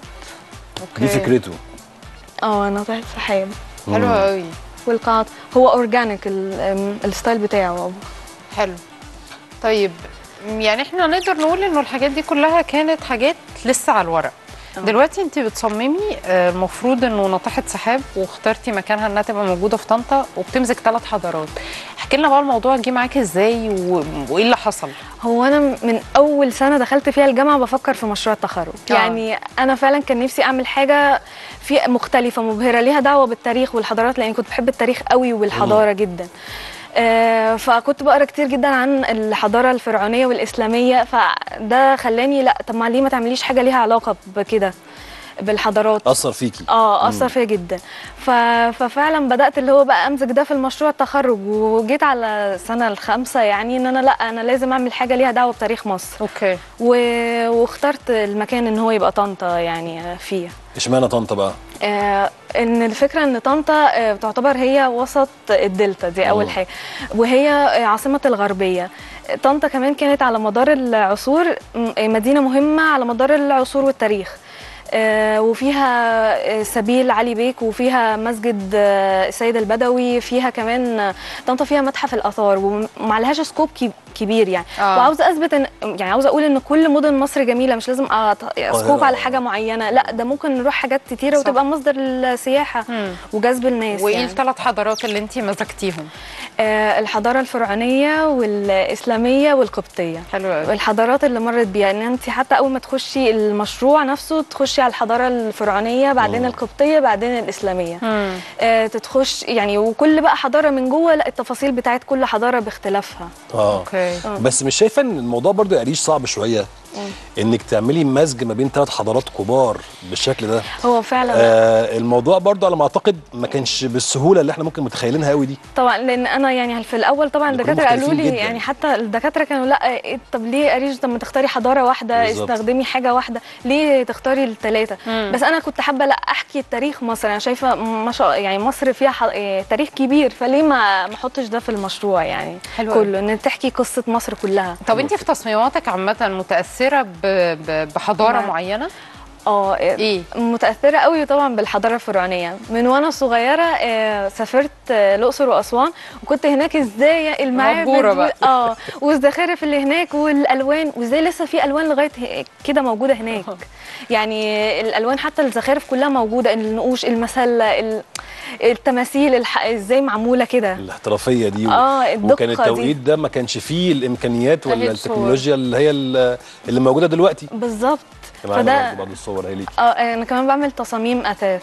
دي اوكي فكرته اه ناطحه سحاب حلو قوي والقاعات هو اورجانيك الستايل بتاعه حلو طيب يعني احنا نقدر نقول انه الحاجات دي كلها كانت حاجات لسه على الورق دلوقتي انت بتصممي آه، المفروض انه ناطحه سحاب واخترتي مكانها انها تبقى موجوده في طنطا وبتمسك ثلاث حضارات احكي لنا بقى الموضوع جه معاكي ازاي و... وايه اللي حصل هو انا من اول سنه دخلت فيها الجامعه بفكر في مشروع التخرج آه. يعني انا فعلا كان نفسي اعمل حاجه في مختلفه مبهره ليها دعوه بالتاريخ والحضارات لان كنت بحب التاريخ قوي والحضاره جدا آه، فكنت بقرا كتير جدا عن الحضاره الفرعونيه والاسلاميه فده خلاني لا طب ما ليه ما تعمليش حاجه ليها علاقه بكده بالحضارات اثر فيكي اه اثر فيا جدا ف... ففعلا بدات اللي هو بقى امزج ده في المشروع التخرج وجيت على السنه الخامسه يعني ان انا لا انا لازم اعمل حاجه ليها دعوه بتاريخ مصر اوكي و... واخترت المكان ان هو يبقى طنطا يعني فيه اشمعنى طنطا بقى آه ان الفكره ان طنطا آه تعتبر هي وسط الدلتا دي اول مم. حاجه وهي آه، عاصمه الغربيه طنطا كمان كانت على مدار العصور م- مدينه مهمه على مدار العصور والتاريخ آه، وفيها آه، سبيل علي بيك وفيها مسجد آه، السيد البدوي فيها كمان آه، طنطا فيها متحف الاثار ومعلهاش سكوب كي- كبير يعني آه. وعاوزه اثبت ان يعني عاوزه اقول ان كل مدن مصر جميله مش لازم أط- اسكوب على حاجه معينه لا ده ممكن نروح حاجات كتيره صح. وتبقى مصدر السياحه مم. وجذب الناس وايه يعني. الثلاث حضارات اللي انت مزجتيهم آه الحضاره الفرعونيه والاسلاميه والقبطيه حلو قوي الحضارات اللي مرت بيها ان انت حتى اول ما تخشي المشروع نفسه تخشي على الحضاره الفرعونيه بعدين مم. القبطيه بعدين الاسلاميه مم. آه تتخش يعني وكل بقى حضاره من جوه لا التفاصيل بتاعت كل حضاره باختلافها اه اوكي بس مش شايفه ان الموضوع برضو يا قريش صعب شويه انك تعملي مزج ما بين ثلاث حضارات كبار بالشكل ده هو فعلا آه الموضوع برضو على ما اعتقد ما كانش بالسهوله اللي احنا ممكن متخيلينها قوي دي طبعا لان انا يعني في الاول طبعا اللي كلهم الدكاتره قالوا مختلفين لي جداً. يعني حتى الدكاتره كانوا لا إيه طب ليه يا اريج طب ما تختاري حضاره واحده بالظبط. استخدمي حاجه واحده ليه تختاري الثلاثه مم. بس انا كنت حابه لا احكي تاريخ مصر انا شايفه ما شاء يعني مصر فيها ح... إيه تاريخ كبير فليه ما ما احطش ده في المشروع يعني حلو أوي. كله ان تحكي قصه مصر كلها طب انت في تصميماتك عامه متاثره ب... ب... بحضاره نعم. معينه اه ايه متاثره قوي طبعا بالحضاره الفرعونيه من وانا صغيره آه، سافرت آه، الاقصر واسوان وكنت هناك ازاي المعابد مبهورة وال- بقى. اه والزخارف اللي هناك والالوان وازاي لسه في الوان لغايه ه- كده موجوده هناك يعني الالوان حتى الزخارف كلها موجوده النقوش المسله ال- التماثيل الح... ازاي معموله كده الاحترافيه دي و... اه الدقه وكان دي. التوقيت ده ما كانش فيه الامكانيات أهي ولا الصور. التكنولوجيا اللي هي ال- اللي موجوده دلوقتي بالظبط معانا فده برضو بعض الصور هي ليكي اه انا كمان بعمل تصاميم اثاث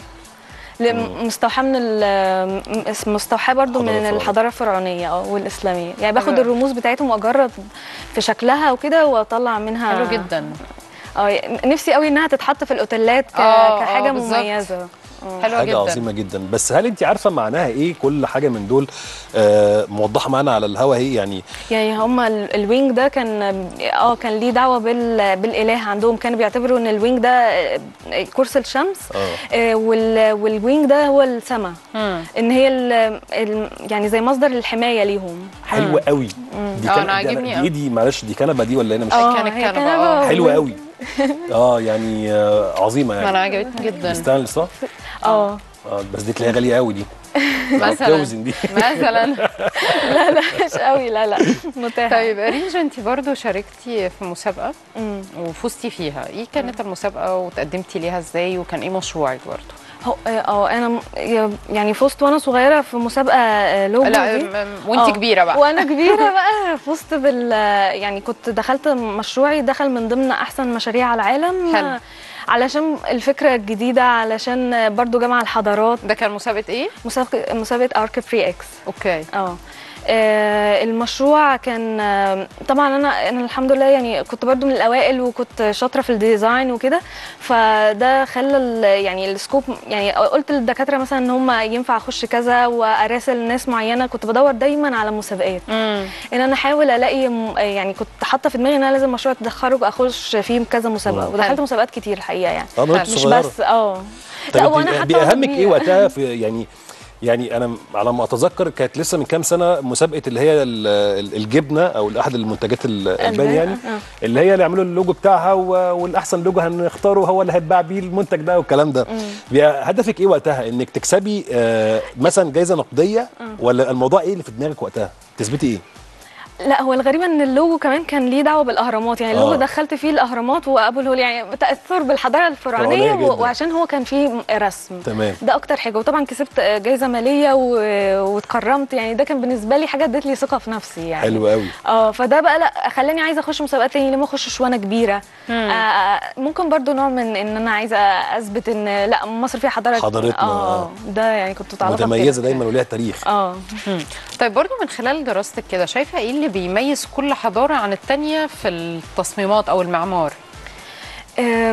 ل- مستوحاه من ال- م- مستوحاه برضو حضارة من الفراعنة. الحضاره الفرعونيه اه والاسلاميه يعني باخد حلو. الرموز بتاعتهم واجرب في شكلها وكده واطلع منها حلو جدا اه نفسي قوي انها تتحط في الاوتيلات ك... آه، آه، كحاجه بالظبط. مميزه حلوه حاجه جدا عظيمه جدا بس هل انت عارفه معناها ايه كل حاجه من دول آه موضحه معانا على الهوا ايه يعني يعني هما ال- الوينج ده كان اه كان ليه دعوه بال... بالاله عندهم كانوا بيعتبروا ان الوينج ده آه، قرص الشمس اه آه، وال... والوينج ده هو السماء مم. ان هي ال... ال... يعني زي مصدر الحمايه ليهم حلوه قوي دي آه، كان- أنا دي- عاجبني دي, أوي. دي معلش دي كنبه دي ولا انا مش اه كان هي الكنبة، كنبة آه. حلوه وال- قوي اه يعني آه عظيمه ما يعني انا عجبتني جدا ستانلس صح؟ اه اه بس دي تلاقيها غاليه قوي دي مثلا بتوزن دي مثلا لا لا مش قوي لا لا متاحه طيب رينج انت برضو شاركتي في مسابقه مم. وفزتي فيها ايه كانت المسابقه وتقدمتي ليها ازاي وكان ايه مشروعك برضو هو اه انا م- يعني فزت وانا صغيره في مسابقه آه، لوجو لا دي. م- وانت آه. كبيره بقى وانا كبيره بقى فزت بال يعني كنت دخلت مشروعي دخل من ضمن احسن مشاريع على العالم حلو. آه، علشان الفكره الجديده علشان برضو جمع الحضارات ده كان مسابقه ايه مسابقه مسابقه ارك بري اكس اوكي اه آه، المشروع كان آه، طبعا انا انا الحمد لله يعني كنت برضو من الاوائل وكنت شاطره في الديزاين وكده فده خلى ال- يعني السكوب يعني قلت للدكاتره مثلا ان هم ينفع اخش كذا واراسل ناس معينه كنت بدور دايما على مسابقات امم ان انا احاول الاقي م- يعني كنت حاطه في دماغي ان انا لازم مشروع التخرج اخش فيه كذا مسابقه مم. ودخلت حلو. مسابقات كتير الحقيقه يعني اه ما انت مش صغيره بس اه طيب وأنا انت حتى بيهمك وأنا ايه كبيرة. وقتها في يعني يعني انا على ما اتذكر كانت لسه من كام سنه مسابقه اللي هي ال- ال- الجبنه او احد المنتجات الالبان يعني آه. اللي هي اللي يعملوا اللوجو بتاعها و- والاحسن لوجو هنختاره هو اللي هيتباع بيه المنتج ده والكلام ده بيبقى هدفك ايه وقتها انك تكسبي آه مثلا جايزه نقديه ولا الموضوع ايه اللي في دماغك وقتها تثبتي ايه لا هو الغريب ان اللوجو كمان كان ليه دعوه بالاهرامات يعني اللوجو آه. دخلت فيه الاهرامات وابو الهول يعني تاثر بالحضاره الفرعونيه فرعونية جداً. و- وعشان هو كان فيه رسم تمام ده اكتر حاجه وطبعا كسبت جايزه ماليه و- واتكرمت يعني ده كان بالنسبه لي حاجه ادت لي ثقه في نفسي يعني حلو قوي اه فده بقى لا خلاني عايزه اخش مسابقات تاني ليه ما اخشش وانا كبيره آه آه، ممكن برضو نوع من ان انا عايزه اثبت ان لا مصر فيها حضاره حضارتنا، اه آه. ده يعني كنت متعلقه متميزه بكده. دايما وليها تاريخ اه طيب برضو من خلال دراستك كده شايفه ايه اللي بيميز كل حضاره عن التانية في التصميمات او المعمار آم،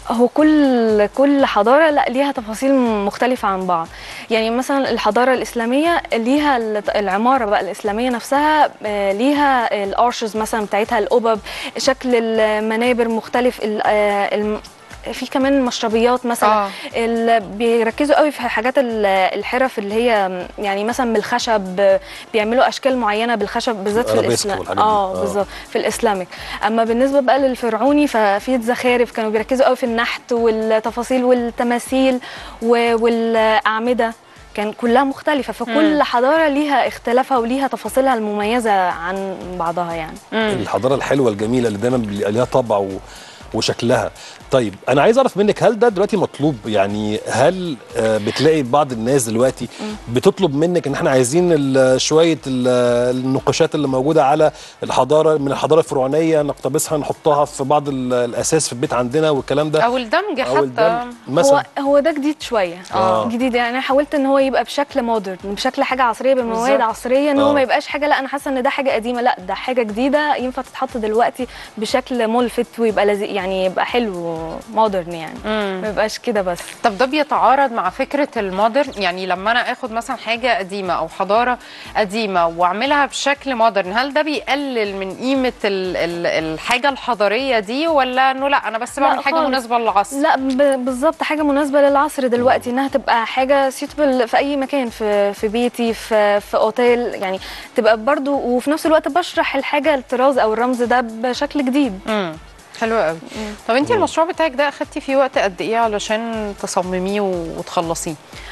هو كل كل حضاره لا ليها تفاصيل مختلفه عن بعض يعني مثلا الحضاره الاسلاميه ليها الت- العماره بقى الاسلاميه نفسها آه، ليها الارشز مثلا بتاعتها القبب شكل المنابر مختلف ال- آه، الم- في كمان مشربيات مثلا آه. ال- بيركزوا قوي في حاجات ال- الحرف اللي هي يعني مثلا من الخشب بيعملوا اشكال معينه بالخشب بالذات في الأرابيسك الاسلام والحاجات دي. اه آه. بالظبط في الاسلامك اما بالنسبه بقى للفرعوني ففي الزخارف كانوا بيركزوا قوي في النحت والتفاصيل والتماثيل و- والاعمده كان كلها مختلفه فكل حضاره ليها اختلافها وليها تفاصيلها المميزه عن بعضها يعني الحضاره الحلوه الجميله اللي دايما بي- ليها طبع و... وشكلها طيب انا عايز اعرف منك هل ده دلوقتي مطلوب يعني هل آه، بتلاقي بعض الناس دلوقتي بتطلب منك ان احنا عايزين ال- شويه ال- النقاشات اللي موجوده على الحضاره من الحضاره الفرعونيه نقتبسها نحطها في بعض ال- الاساس في البيت عندنا والكلام ده او الدمج او حتى الدم هو مثلا هو ده جديد شويه آه. جديد يعني انا حاولت ان هو يبقى بشكل مودرن بشكل حاجه عصريه بمواد بالظبط. عصريه ان هو آه. ما يبقاش حاجه لا انا حاسه ان ده حاجه قديمه لا ده حاجه جديده ينفع تتحط دلوقتي بشكل ملفت ويبقى لذيذ يعني يبقى حلو مودرن يعني ما يبقاش كده بس طب ده بيتعارض مع فكره المودرن يعني لما انا اخد مثلا حاجه قديمه او حضاره قديمه واعملها بشكل مودرن هل ده بيقلل من قيمه ال ال الحاجه الحضاريه دي ولا انه لا انا بس لا بعمل حاجه خالص. مناسبه للعصر لا ب- بالظبط حاجه مناسبه للعصر دلوقتي انها تبقى حاجه سيوتبل في اي مكان في في بيتي في في اوتيل يعني تبقى برضو وفي نفس الوقت بشرح الحاجه الطراز او الرمز ده بشكل جديد امم حلو قوي طب انت المشروع بتاعك ده اخدتي فيه وقت قد ايه علشان تصمميه وتخلصيه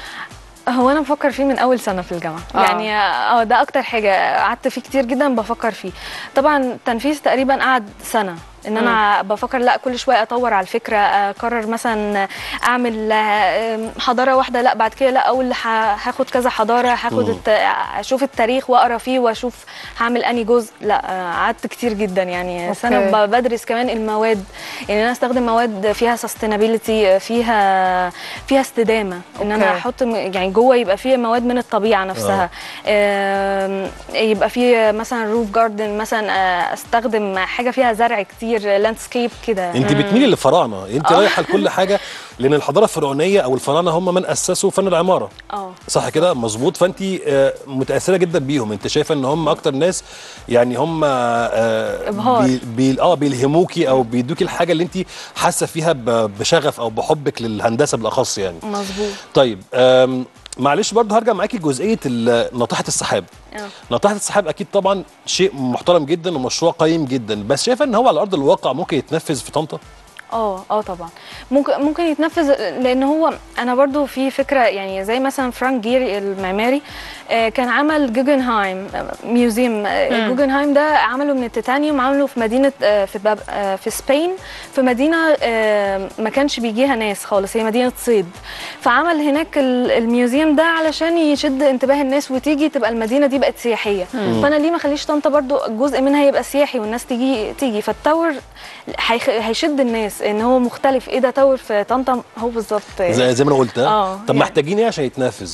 هو انا بفكر فيه من اول سنه في الجامعه آه. آه. يعني اه ده اكتر حاجه قعدت فيه كتير جدا بفكر فيه طبعا التنفيذ تقريبا قعد سنه ان انا بفكر لا كل شويه اطور على الفكره اقرر مثلا اعمل آه، حضاره واحده لا بعد كده لا اقول ه- هاخد كذا حضاره هاخد الت... اشوف التاريخ واقرا فيه واشوف هعمل اني جزء لا آه، قعدت كتير جدا يعني أوكي. سنه ب- بدرس كمان المواد يعني انا استخدم مواد فيها سستينابيلتي فيها فيها استدامه ان انا أوكي. احط م- يعني جوه يبقى فيه مواد من الطبيعه نفسها آم، يبقى فيه مثلا روف جاردن مثلا آه، استخدم حاجه فيها زرع كتير لاندسكيب كده انت بتميلي للفراعنه انت رايحه لكل حاجه لان الحضاره الفرعونيه او الفراعنه هم من اسسوا فن العماره اه صح كده مظبوط فانت آه، متاثره جدا بيهم انت شايفه ان هم اكتر ناس يعني هم آه، إبهار. بي بي اه بيلهموكي او بيدوكي الحاجه اللي انت حاسه فيها ب- بشغف او بحبك للهندسه بالاخص يعني مظبوط طيب آم، معلش برضه هرجع معاكي جزئيه ال- ناطحه السحاب آه. ناطحه السحاب اكيد طبعا شيء محترم جدا ومشروع قيم جدا بس شايفه ان هو على ارض الواقع ممكن يتنفذ في طنطا اه اه طبعا ممكن ممكن يتنفذ لان هو انا برضو في فكره يعني زي مثلا فرانك جيري المعماري آه، كان عمل جوجنهايم آه، ميوزيوم آه، جوجنهايم ده عمله من التيتانيوم عمله في مدينه آه، في باب آه، في سبين في مدينه آه، ما كانش بيجيها ناس خالص هي مدينه صيد فعمل هناك ال- الميوزيوم ده علشان يشد انتباه الناس وتيجي تبقى المدينه دي بقت سياحيه فانا ليه ما اخليش طنطا برضو جزء منها يبقى سياحي والناس تيجي تيجي فالتاور هيخ- هيشد الناس ان هو مختلف ايه ده تاور في طنطا هو بالظبط زي زي ما انا قلت ها؟ آه، طب يعني. محتاجين ايه عشان يتنفذ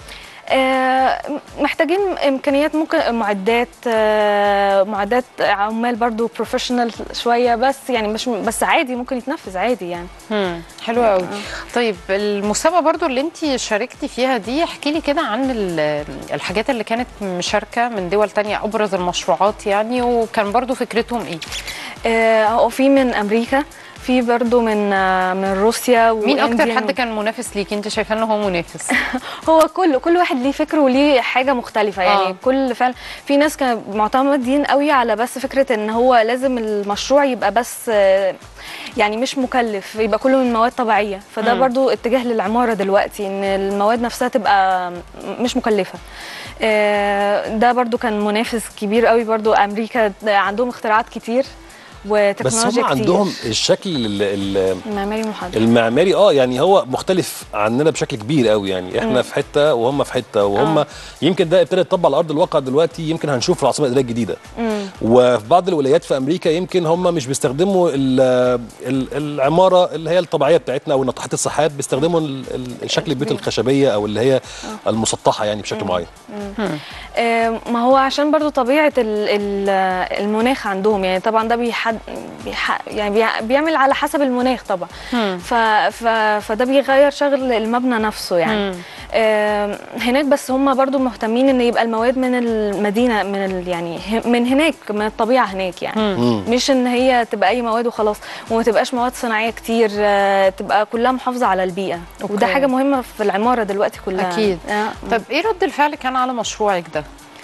آه، محتاجين امكانيات ممكن معدات آه، معدات عمال برضو بروفيشنال شويه بس يعني مش بس عادي ممكن يتنفذ عادي يعني امم حلو قوي طيب المسابقه برضو اللي انت شاركتي فيها دي احكي لي كده عن ال- الحاجات اللي كانت مشاركه من دول تانية ابرز المشروعات يعني وكان برضو فكرتهم ايه آه، هو في من امريكا في برضو من آه، من روسيا مين اكتر وإنديا حد كان منافس ليكي انت شايفاه ان هو منافس هو كل كل واحد ليه فكره وليه حاجه مختلفه يعني آه. آه. كل فعلا في ناس كانوا معتمدين قوي على بس فكره ان هو لازم المشروع يبقى بس آه، يعني مش مكلف يبقى كله من مواد طبيعيه فده مم. برضو اتجاه للعماره دلوقتي ان المواد نفسها تبقى مش مكلفه آه، ده برضو كان منافس كبير قوي برضو امريكا عندهم اختراعات كتير بس وتكنولوجيا هم كتير عندهم الشكل ال- ال- المعماري محدد المعماري اه يعني هو مختلف عننا بشكل كبير قوي يعني احنا في حته وهم في حته وهم آه. يمكن ده ابتدى يتطبق على ارض الواقع دلوقتي يمكن هنشوف في العاصمه الاداريه الجديده مم. وفي بعض الولايات في امريكا يمكن هم مش بيستخدموا ال- ال- العماره اللي هي الطبيعيه بتاعتنا او ناطحات السحاب بيستخدموا ال- ال- شكل البيوت الخشبيه او اللي هي المسطحه يعني بشكل معين آه، ما هو عشان برضو طبيعة ال- ال- المناخ عندهم يعني طبعا ده بيحد بيح يعني بيع- بيعمل على حسب المناخ طبعا ف ف فده بيغير شغل المبنى نفسه يعني آه، هناك بس هم برضو مهتمين ان يبقى المواد من المدينة من ال يعني ه- من هناك من الطبيعة هناك يعني مش ان هي تبقى اي مواد وخلاص وما تبقاش مواد صناعية كتير آه، تبقى كلها محافظة على البيئة وده أوكي. حاجة مهمة في العمارة دلوقتي كلها اكيد آه. طب ايه رد الفعل كان على مشروعك ده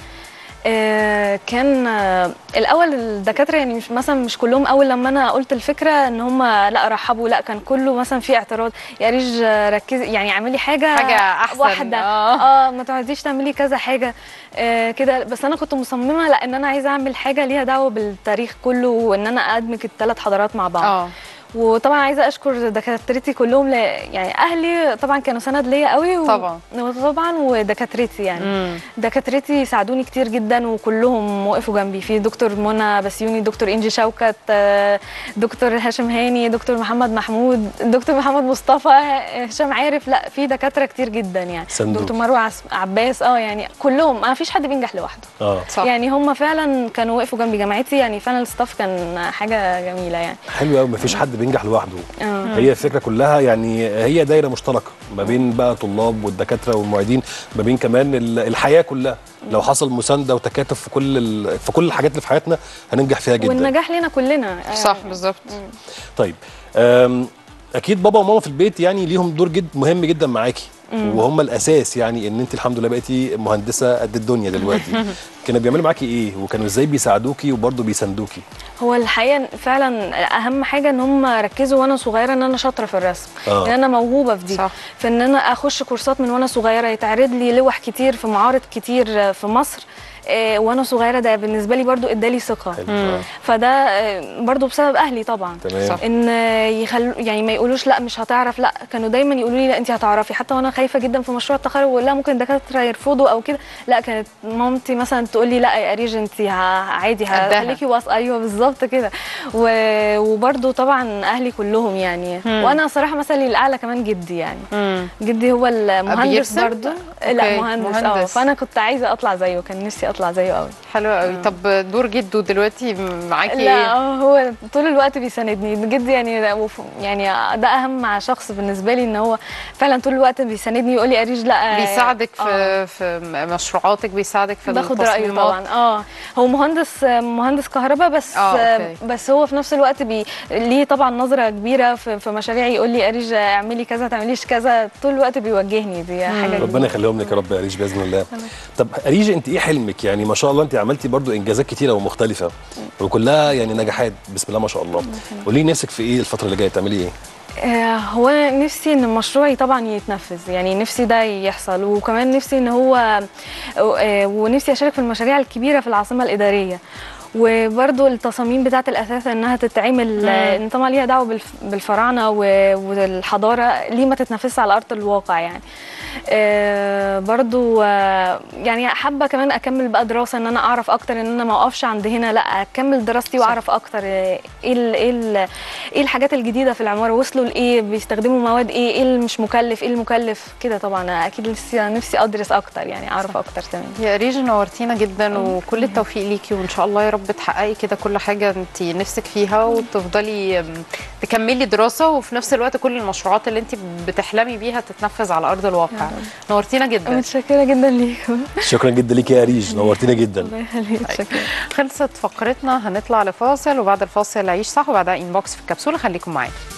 آه، كان آه، الاول الدكاتره يعني مش مثلا مش كلهم اول لما انا قلت الفكره ان هم لا رحبوا لا كان كله مثلا في اعتراض يا ريج آه، ركزي يعني اعملي حاجه حاجة أحسن، واحده آه. اه ما تقعديش تعملي كذا حاجه آه كده بس انا كنت مصممه لا ان انا عايزه اعمل حاجه ليها دعوه بالتاريخ كله وان انا ادمج الثلاث حضارات مع بعض اه وطبعا عايزه اشكر دكاترتي كلهم ل... يعني اهلي طبعا كانوا سند ليا قوي و... طبعا. وطبعا ودكاترتي يعني مم. دكاترتي ساعدوني كتير جدا وكلهم وقفوا جنبي في دكتور منى بسيوني دكتور انجي شوكت آه، دكتور هاشم هاني دكتور محمد محمود دكتور محمد مصطفى هشام عارف لا في دكاتره كتير جدا يعني صندوق. دكتور مروه عس- عباس اه يعني كلهم ما فيش حد بينجح لوحده اه صح يعني هم فعلا كانوا وقفوا جنبي جامعتي يعني فعلا الستاف كان حاجه جميله يعني حلو قوي مفيش حد بينجح لوحده اه هي الفكره كلها يعني هي دايره مشتركه ما بين بقى طلاب والدكاتره والمعيدين ما بين كمان ال- الحياه كلها لو حصل مسانده وتكاتف في كل ال- في كل الحاجات اللي في حياتنا هننجح فيها جدا والنجاح لنا كلنا صح بالظبط طيب أم، اكيد بابا وماما في البيت يعني ليهم دور جد مهم جدا معاكي وهم الاساس يعني ان انت الحمد لله بقيتي مهندسه قد الدنيا دلوقتي كانوا بيعملوا معاكي ايه وكانوا ازاي بيساعدوكي وبرضه بيساندوكي هو الحقيقه فعلا اهم حاجه ان هم ركزوا وانا صغيره ان انا شاطره في الرسم آه. ان انا موهوبه في دي صح. في ان انا اخش كورسات من وانا صغيره يتعرض لي لوح كتير في معارض كتير في مصر آه، وانا صغيره ده بالنسبه لي برضو ادالي ثقه حلو. آه. فده آه، برضو بسبب اهلي طبعا تمام صح. ان يخلوا يعني ما يقولوش لا مش هتعرف لا كانوا دايما يقولوا لي لا انت هتعرفي حتى وانا خايفه جدا في مشروع التخرج ولا لا ممكن الدكاتره يرفضوا او كده لا كانت مامتي مثلا تقول لي لا يا اريج انت ه- عادي قدها. هخليكي واث ايوه بالظبط كده و- وبرضو طبعا اهلي كلهم يعني وانا صراحه مثلي الاعلى كمان جدي يعني مم. جدي هو المهندس بيرسم؟ برضو أوكي، لا مهندس اه مهندس. فانا كنت عايزه اطلع زيه كان نفسي اطلع زيه قوي حلو قوي طب دور جدو دلوقتي معاكي لا ايه آه، هو طول الوقت بيساندني بجد يعني ده- وف- يعني ده اهم شخص بالنسبه لي ان هو فعلا طول الوقت بيساندني يقول لي اريج لا بيساعدك في آه. في مشروعاتك بيساعدك في باخد رايه التصميمات؟ طبعا اه هو مهندس مهندس كهرباء بس آه، أوكي. بس هو في نفس الوقت بي ليه طبعا نظره كبيره في, في مشاريعي يقول لي اريج اعملي كذا ما تعمليش كذا طول الوقت بيوجهني دي حاجه ربنا جميلة. يخليهم لك يا رب يا اريج باذن الله طب اريج انت ايه حلمك يعني ما شاء الله انت عملتي برضو انجازات كتيره ومختلفه وكلها يعني نجاحات بسم الله ما شاء الله قولي لي نفسك في ايه الفتره اللي جايه تعملي ايه آه، هو أنا نفسي ان مشروعي طبعا يتنفذ يعني نفسي ده يحصل وكمان نفسي ان هو آه، ونفسي اشارك في المشاريع الكبيره في العاصمه الاداريه وبرضو التصاميم بتاعت الاثاث انها تتعمل آه، ان طبعا ليها دعوه بالف- بالفراعنه و- والحضاره ليه ما تتنفذش على ارض الواقع يعني آه، برضو آه، يعني حابه كمان اكمل بقى دراسه ان انا اعرف اكتر ان انا ما اقفش عند هنا لا اكمل دراستي واعرف اكتر آه، ايه ال ايه ال ايه الحاجات الجديده في العماره وصلوا لايه بيستخدموا مواد ايه ايه اللي مش مكلف ايه المكلف كده طبعا اكيد نفسي نفسي ادرس اكتر يعني اعرف اكتر تمام يا ريج نورتينا جدا وكل التوفيق ليكي وان شاء الله يا رب تحققي كده كل حاجه انت نفسك فيها وتفضلي أم، تكملي دراسه وفي نفس الوقت كل المشروعات اللي انت بتحلمي بيها تتنفذ على ارض الواقع نورتينا جدا متشكره جدا ليكم شكرا جدا ليكي يا اريج نورتينا جدا الله يخليك متشكره خلصت فقرتنا هنطلع لفاصل وبعد الفاصل عيش صح وبعدها انبوكس في الكبسوله خليكم معانا